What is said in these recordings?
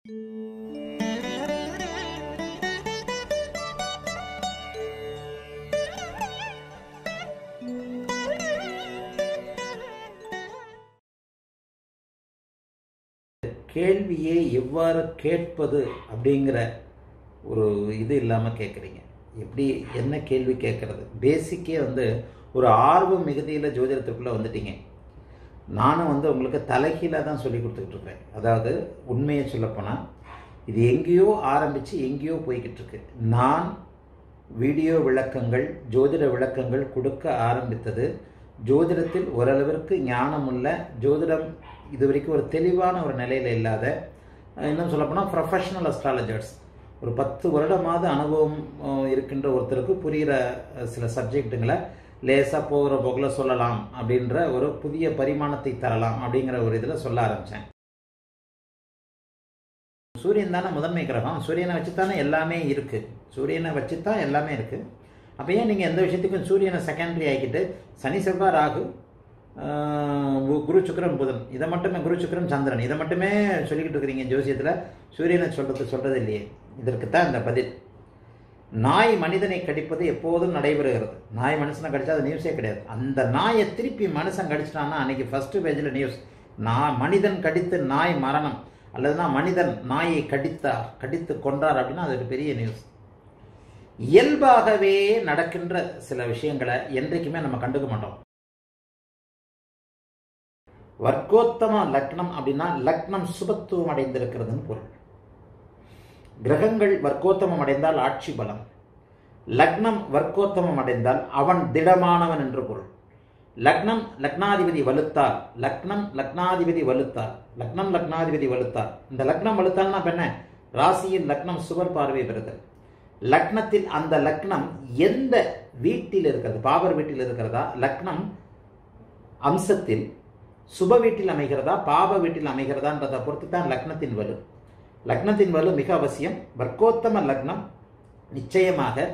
கேள்வியை எவ்வாறு கேட்பது அப்படிங்கிற ஒரு இது இல்லாமல் கேட்குறீங்க எப்படி என்ன கேள்வி கேட்குறது பேசிக்கே வந்து ஒரு ஆர்வம் மிகுதியில் ஜோதிடத்துக்குள்ளே வந்துட்டீங்க நானும் வந்து உங்களுக்கு தலைகீழாக தான் சொல்லி கொடுத்துக்கிட்டு இருக்கேன் அதாவது உண்மையை சொல்லப்போனால் இது எங்கேயோ ஆரம்பித்து எங்கேயோ போய்கிட்டு இருக்கு நான் வீடியோ விளக்கங்கள் ஜோதிட விளக்கங்கள் கொடுக்க ஆரம்பித்தது ஜோதிடத்தில் ஓரளவிற்கு ஞானமுள்ள ஜோதிடம் இது வரைக்கும் ஒரு தெளிவான ஒரு நிலையில் இல்லாத இன்னும் சொல்லப்போனால் ப்ரொஃபஷனல் அஸ்ட்ராலஜர்ஸ் ஒரு பத்து வருடமாவது அனுபவம் அஹ், இருக்கின்ற ஒருத்தருக்கு புரிகிற அஹ், சில சப்ஜெக்ட்டுங்களை லேசாக போகிற போக்கில் சொல்லலாம் அப்படின்ற ஒரு புதிய பரிமாணத்தை தரலாம் அப்படிங்கிற ஒரு இதில் சொல்ல ஆரம்பித்தேன் சூரியன் தானே முதன்மை கிரகம் சூரியனை வச்சு தானே எல்லாமே இருக்குது சூரியனை வச்சு தான் எல்லாமே இருக்குது அப்போ ஏன் நீங்கள் எந்த விஷயத்துக்கும் சூரியனை செகண்டரி ஆக்கிட்டு சனி செவ்வாய் ராகு ஆஹ், கு- குரு சுக்கிரன் புதன் இதை மட்டுமே குரு சுக்கிரன் சந்திரன் இதை மட்டுமே சொல்லிக்கிட்டு இருக்கிறீங்க ஜோசியத்தில் சூரியனை சொல்கிறது சொல்கிறது இல்லையே இதற்கு தான் இந்த பதில் நாய் மனிதனை கடிப்பது எப்போதும் நடைபெறுகிறது நாய் மனுஷனை கடிச்சா அது நியூஸே கிடையாது அந்த நாயை திருப்பி மனுஷன் கடிச்சிட்டான்னா அன்னைக்கு ஃபர்ஸ்ட் பேஜில் நியூஸ் நான் மனிதன் கடித்து நாய் மரணம் அல்லதுனா மனிதன் நாயை கடித்தார் கடித்து கொன்றார் அப்படின்னா அது ஒரு பெரிய நியூஸ் இயல்பாகவே நடக்கின்ற சில விஷயங்களை என்றைக்குமே நம்ம கண்டுக்க மாட்டோம் வர்க்கோத்தம லக்னம் அப்படின்னா லக்னம் சுபத்துவம் அடைந்திருக்கிறதுன்னு பொருள் கிரகங்கள் வர்க்கோத்தமம் அடைந்தால் ஆட்சி பலம் லக்னம் வர்க்கோத்தமம் அடைந்தால் அவன் திடமானவன் என்று பொருள் லக்னம் லக்னாதிபதி வலுத்தால் லக்னம் லக்னாதிபதி வலுத்தால் லக்னம் லக்னாதிபதி வலுத்தால் இந்த லக்னம் வலுத்தால்னா இப்ப என்ன ராசியின் லக்னம் சுவர் பார்வை பெறுதல் லக்னத்தில் அந்த லக்னம் எந்த வீட்டில் இருக்கிறது பாவர் வீட்டில் இருக்கிறதா லக்னம் அம்சத்தில் சுப வீட்டில் அமைகிறதா பாப வீட்டில் அமைகிறதான்றதை பொறுத்து தான் லக்னத்தின் வலு லக்னத்தின் வலு மிக அவசியம் வர்க்கோத்தம லக்னம் நிச்சயமாக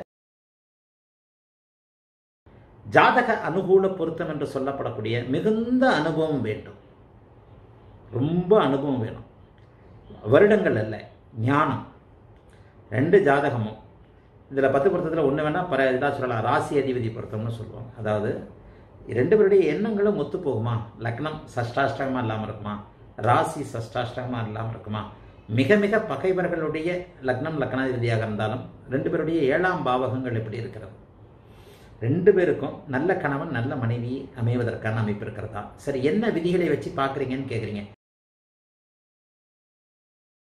ஜாதக அனுகூல பொருத்தம் என்று சொல்லப்படக்கூடிய மிகுந்த அனுபவம் வேண்டும் ரொம்ப அனுபவம் வேணும் வருடங்கள் அல்ல ஞானம் ரெண்டு ஜாதகமும் இதில் பத்து பொருத்தத்தில் ஒன்று வேணால் பர இதாக சொல்லலாம் ராசி அதிபதி பொருத்தம்னு சொல்லுவாங்க அதாவது ரெண்டு பேருடைய எண்ணங்களும் ஒத்து போகுமா லக்னம் சஷ்டாஷ்டகமாக இல்லாமல் இருக்குமா ராசி சஷ்டாஷ்டகமாக இல்லாமல் இருக்குமா மிக மிக பகைவர்களுடைய லக்னம் லக்னாதிபதியாக இருந்தாலும் ரெண்டு பேருடைய ஏழாம் பாவகங்கள் எப்படி இருக்கிறது ரெண்டு பேருக்கும் நல்ல கணவன் நல்ல மனைவி அமைவதற்கான அமைப்பு இருக்கிறதா சரி என்ன விதிகளை வச்சு பார்க்குறீங்கன்னு கேட்குறீங்க